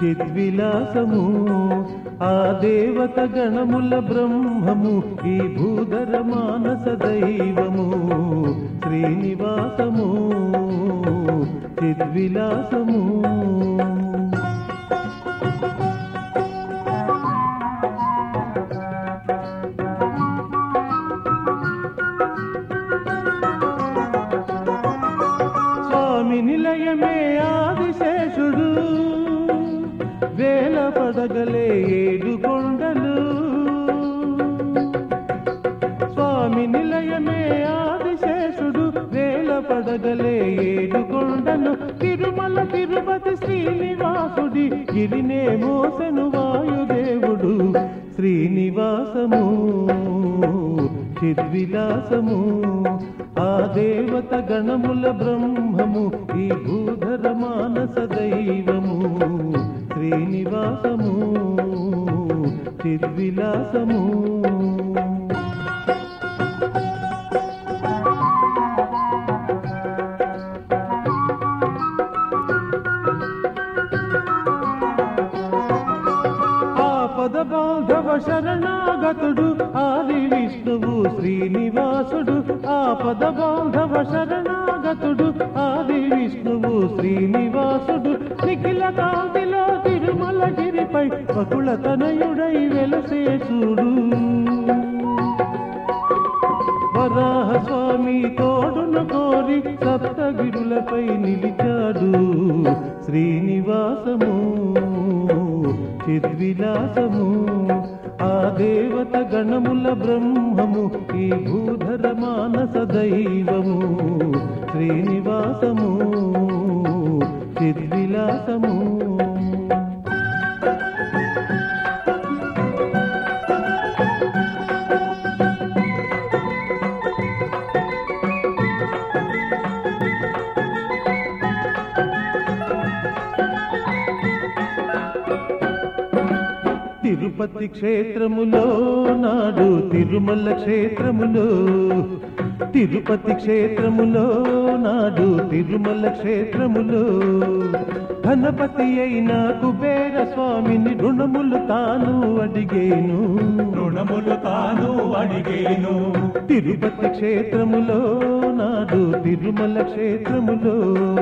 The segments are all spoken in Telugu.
చిద్విలాసము ఆ దేవత గణముల బ్రహ్మము ఈ భూధర మానస దైవము శ్రీనివాసము చిద్విలాసము స్వామి నిలయమే ఆదిశేషుడు వేల పడగలే ఏడు కొండలు స్వామి నిలయమే ఆదిశేషుడు వేల పడగలే ఏడు కొండలు తిరుమల తిరుపతి శ్రీనివాసుడి గిరినే మోసెను వాయుదేవుడు శ్రీనివాసము చిద్విలాసము ఆ దేవత గణముల బ్రహ్మము ఈ భూధర మానస దైవము శ్రీనివాసము చిద్విలాసము ఆపద బాధవ శరణాగతుడు ఆది విష్ణువు శ్రీనివాసుడు ఆపద బాధవ శరణాగతుడు ఆది విష్ణువు శ్రీనివాసుడు నిఖిల కాంతిలో తిరుమలగిరిపై బకుళ తనయుడై వెలసే చూడు వరాహ స్వామి తోడును కోరి సప్తగిరులపై నిలిచాడు శ్రీనివాసము చిద్విలాసము ఆ దేవత గణముల బ్రహ్మము ఈ భూధర మానస దైవము శ్రీనివాసము చిద్విలాసము తిరుపతి క్షేత్రములో నాడు తిరుమల క్షేత్రములో తిరుపతి క్షేత్రములో నాడు తిరుమల క్షేత్రములో ధనపతి అయిన కుబేర స్వామిని రుణములు తాను అడిగేను రుణములు తాను అడిగేను తిరుపతి క్షేత్రములో నాడు తిరుమల క్షేత్రములో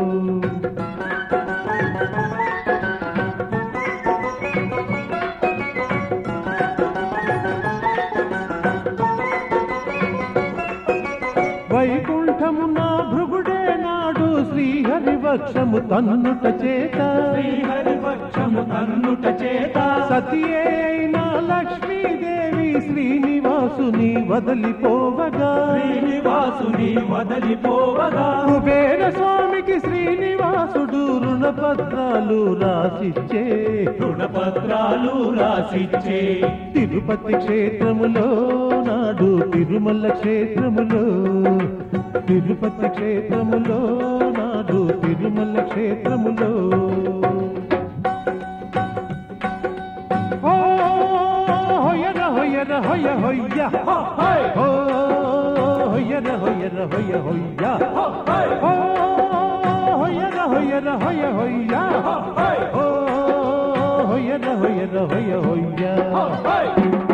వైకుంఠము నా భృగుడే నాడు శ్రీహరి వక్షము తన్నుట చేత శ్రీహరి పక్షము తన్నుట చేత సతి అయిన లక్ష్మీదేవి శ్రీనివాసుని వదిలిపోవగా శ్రీనివాసుని వదలిపోవగా కుబేర స్వామికి శ్రీనివాసుడు రుణపత్రాలు రాసిచ్చే రుణపత్రాలు రాసిచ్చే తిరుపతి క్షేత్రములో నాడు తిరుమల క్షేత్రములో తిరుపతి క్షేత్రములో నాడు తిరుమల క్షేత్రములో ఓ హొయ్యర హొయ్యర హొయ్య హొయ్య హో, హై! ఓ హొయ్యర హొయ్యర హొయ్య హొయ్య హో, హై! ఓ హొయ్యర హొయ్యర హొయ్య హొయ్య హో, హై! ఓ హొయ్యర హొయ్యర హొయ్య హో, హొయ్య హై!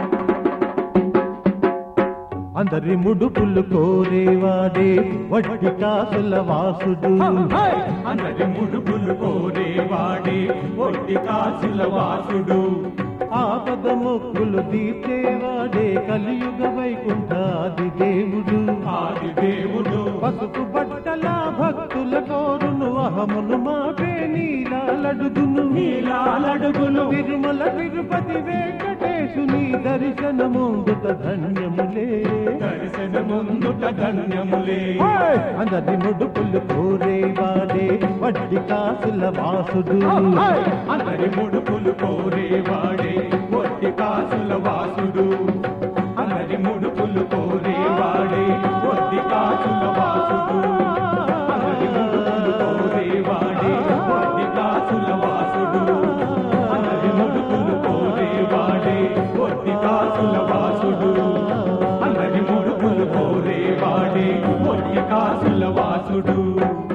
అందరి ముడుపులు కోరేవాడే వడ్డి కాసుల వాసుడు హై! అందరి ముడుపులు కోరేవాడే ఒట్టి కాసుల వాసుడు ఆపద మొక్కులు తీర్చేవాడే కలియుగ వైకుంఠాది దేవుడు ఆది దేవుడు పసుపు బట్టల భక్తుల కోరును అహమును మాపే నీలాలడుగును నీలాలడుగులు తిరుమల తిరుపతి వెంకటేశుని దర్శనముందుత ధన్యములే దర్శన ముందుట ధన్యములే హాయ్! అందరి ముడుపులు కోరేవాడే వడ్డి కాసుల వాసుడు హై! అందరి ముడుపులు కోరేవాడే ఒట్టి కాసుల వాసుడు అందరి ముడుపులు కోరేవాడే ఒట్టి కాసుల వాసుడు అందరి ముడుపులు కోరేవాడే ఒట్టి కాసుల వాసుడు అందరి ముడుపులు కోరేవాడే ఒట్టి కాసుల వాసుడు అందరి ముడుపులు కోరేవాడే ఒట్టి కాసుల వాసుడు